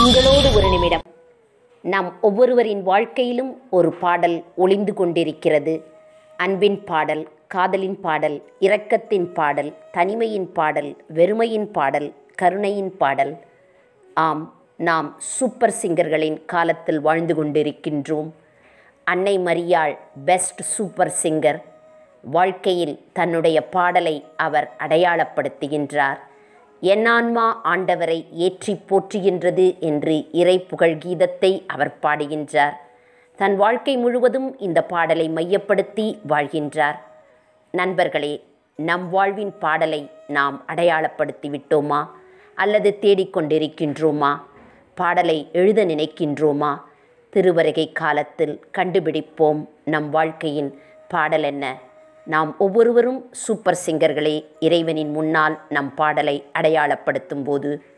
உங்களோடு ஒரு நிமிடம் நம் ஒவ்வொருவரின் வாழ்க்கையிலும் ஒரு பாடல் ஒளிந்து கொண்டிருக்கிறது அன்பின் பாடல் காதலின் பாடல் இரக்கத்தின் பாடல் தனிமையின் பாடல் வெறுமையின் பாடல் கருணையின் பாடல் ஆம் நாம் சூப்பர் சிங்கர்களின் காலத்தில் வாழ்ந்து கொண்டிருக்கின்றோம் அன்னை மரியாள் பெஸ்ட் சூப்பர் சிங்கர் வாழ்க்கையில் தன்னுடைய பாடலை அவர் அடையாளப்படுத்துகின்றார் என் ஆன்மா ஆண்டவரை ஏற்றி போற்றுகின்றது என்று இறை புகழ் கீதத்தை அவர் பாடுகின்றார் தன் வாழ்க்கை முழுவதும் இந்த பாடலை மையப்படுத்தி வாழ்கின்றார் நண்பர்களே நம் வாழ்வின் பாடலை நாம் அடையாளப்படுத்தி விட்டோமா அல்லது தேடிக்கொண்டிருக்கின்றோமா பாடலை எழுத நினைக்கின்றோமா திருவருகை காலத்தில் கண்டுபிடிப்போம் நம் வாழ்க்கையின் பாடல் என்ன நாம் ஒவ்வொருவரும் சூப்பர் சிங்கர்களே இறைவனின் முன்னால் நம் பாடலை அடையாளப்படுத்தும் போது